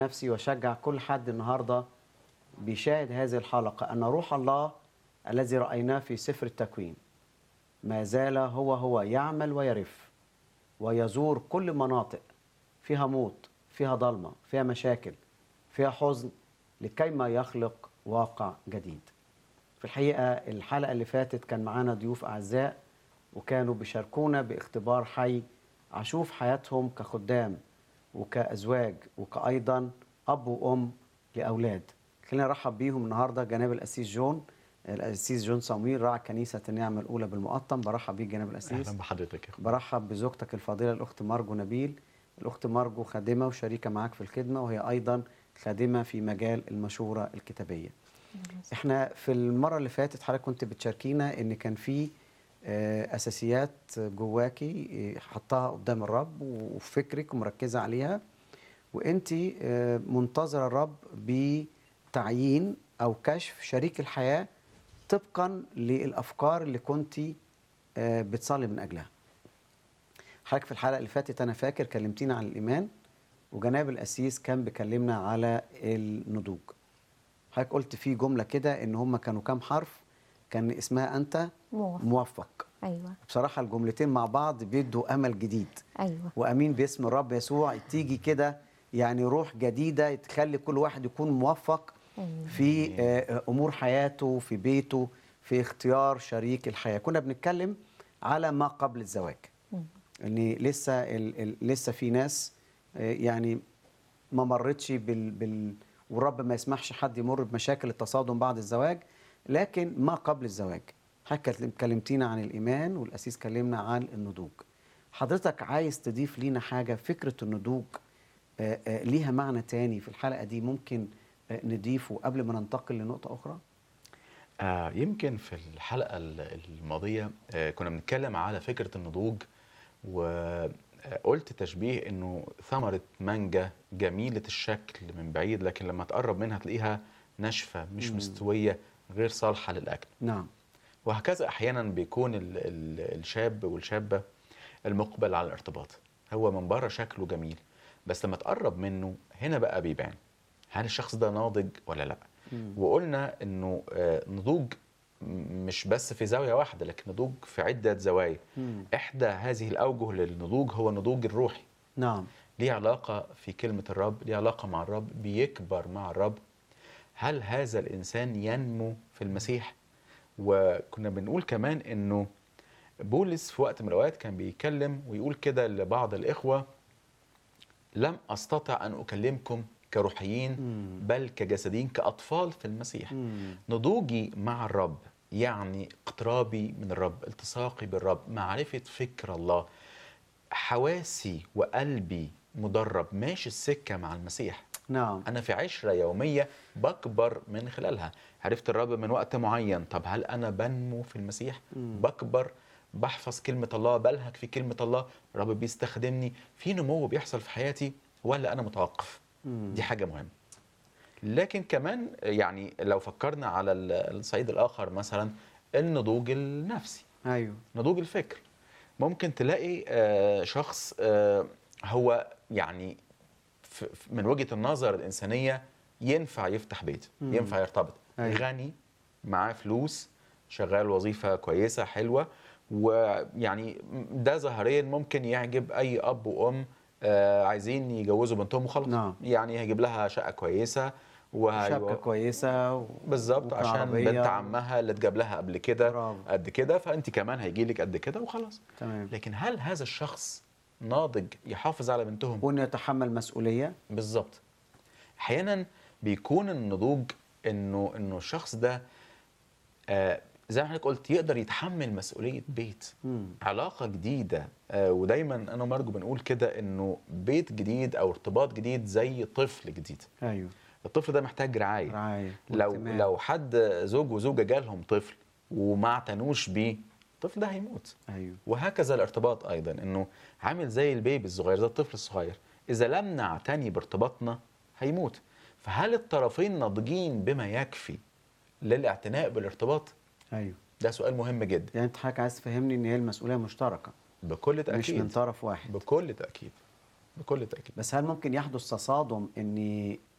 نفسي واشجع كل حد النهارده بيشاهد هذه الحلقه ان روح الله الذي رايناه في سفر التكوين ما زال هو هو يعمل ويرف ويزور كل مناطق فيها موت فيها ضلمه فيها مشاكل فيها حزن لكيما يخلق واقع جديد في الحقيقه الحلقه اللي فاتت كان معانا ضيوف اعزاء وكانوا بيشاركونا باختبار حي عشوف حياتهم كخدام وكأزواج وكأيضا أب وأم لأولاد خلينا نرحب بيهم النهاردة جناب الأسيس جون الأسيس جون صمويل راعي كنيسة النعمة الأولى بالمقطم برحب بيك جناب الأسيس اهلا بحضرتك يا اخويا برحب بزوجتك الفاضلة الأخت مرجو نبيل الأخت مرجو خادمة وشريكة معاك في الخدمة وهي أيضا خادمة في مجال المشورة الكتابية احنا في المرة اللي فاتت حضرتك كنت بتشاركينا ان كان في آه، اساسيات جواكي آه، حطها قدام الرب وفي فكرك ومركزة عليها وانت آه، منتظرة الرب بتعيين او كشف شريك الحياة طبقا للافكار اللي كنت بتصلي من اجلها حضرتك في الحلقة اللي فاتت انا فاكر كلمتينا عن الايمان وجناب القسيس كان بيكلمنا على النضوج حضرتك قلت في جملة كده ان هم كانوا كام حرف كان اسمها انت موافق موفق ايوه بصراحة الجملتين مع بعض بيدوا امل جديد ايوه وامين باسم الرب يسوع تيجي كده يعني روح جديدة تخلي كل واحد يكون موفق أيوة. في آه، امور حياته في بيته في اختيار شريك الحياة كنا بنتكلم على ما قبل الزواج مم. ان لسه ال ال لسه في ناس آه، يعني ما مرتش بال, بال والرب ما يسمحش حد يمر بمشاكل التصادم بعد الزواج لكن ما قبل الزواج حضرتك كلمتينا عن الايمان والاسيس كلمنا عن النضوج حضرتك عايز تضيف لينا حاجه فكره النضوج آه، آه، ليها معنى تاني في الحلقه دي ممكن آه، نضيفه قبل ما ننتقل لنقطه اخرى آه يمكن في الحلقه ال- الماضيه آه كنا بنتكلم على فكره النضوج وقلت تشبيه انه ثمره مانجا جميله الشكل من بعيد لكن لما تقرب منها تلاقيها ناشفه مش مم. مستويه غير صالحه للاكل نعم وهكذا احيانا بيكون ال ال الشاب والشابه المقبل على الارتباط هو من بره شكله جميل بس لما تقرب منه هنا بقى بيبان هل الشخص ده ناضج ولا لا مم. وقلنا انه آه، نضوج م- مش بس في زاويه واحده لكن نضوج في عده زوايا مم. احدى هذه الاوجه للنضوج هو النضوج الروحي نعم ليه علاقه في كلمه الرب ليه علاقه مع الرب بيكبر مع الرب هل هذا الانسان ينمو في المسيح وكنا بنقول كمان انه بولس في وقت من الاوقات كان بيتكلم ويقول كده لبعض الاخوه لم استطع ان اكلمكم كروحيين مم. بل كجسديين كاطفال في المسيح مم. نضوجي مع الرب يعني اقترابي من الرب التصاقي بالرب معرفة فكر الله حواسي وقلبي مدرب ماشي السكة مع المسيح نعم أنا في عشرة يومية بكبر من خلالها عرفت الرب من وقت معين طب هل أنا بنمو في المسيح مم. بكبر بحفظ كلمة الله بلهك في كلمة الله الرب بيستخدمني في نمو بيحصل في حياتي ولا أنا متوقف مم. دي حاجة مهمة لكن كمان يعني لو فكرنا على ال- الصعيد الآخر مثلا النضوج النفسي ايوه نضوج الفكر ممكن تلاقي آه، شخص آه، هو يعني ف- ف- من وجهة النظر الإنسانية ينفع يفتح بيت مم. ينفع يرتبط أيوة. غني معاه فلوس شغال وظيفة كويسة حلوة ويعني ده ظاهريا ممكن يعجب أي أب وأم آه، عايزين يجوزوا بنتهم وخلاص نعم. يعني هيجيب لها شقة كويسة وهي- شبكه كويسه و... بالظبط ممكن عشان عربية. بنت عمها اللي اتجاب لها قبل كده برافو. قد كده فانت كمان هيجي لك قد كده وخلاص تمام لكن هل هذا الشخص ناضج يحافظ على بنتهم وانه يتحمل مسؤوليه بالظبط احيانا بيكون النضوج انه انه الشخص ده آه زي ما حضرتك قلت يقدر يتحمل مسؤوليه بيت مم. علاقه جديده آه ودايما انا ومرجو بنقول كده انه بيت جديد او ارتباط جديد زي طفل جديد ايوه الطفل ده محتاج رعايه رعايه لو واهتمام. لو حد زوج وزوجه جالهم طفل وما اعتنوش بيه الطفل ده هيموت ايوه وهكذا الارتباط ايضا انه عامل زي البيبي الصغير زي الطفل الصغير اذا لم نعتني بارتباطنا هيموت فهل الطرفين ناضجين بما يكفي للاعتناء بالارتباط ايوه ده سؤال مهم جدا يعني انت حضرتك عايز تفهمني ان هي المسؤوليه مشتركه بكل مش تاكيد من طرف واحد بكل تاكيد بكل تاكيد بس هل ممكن يحدث تصادم ان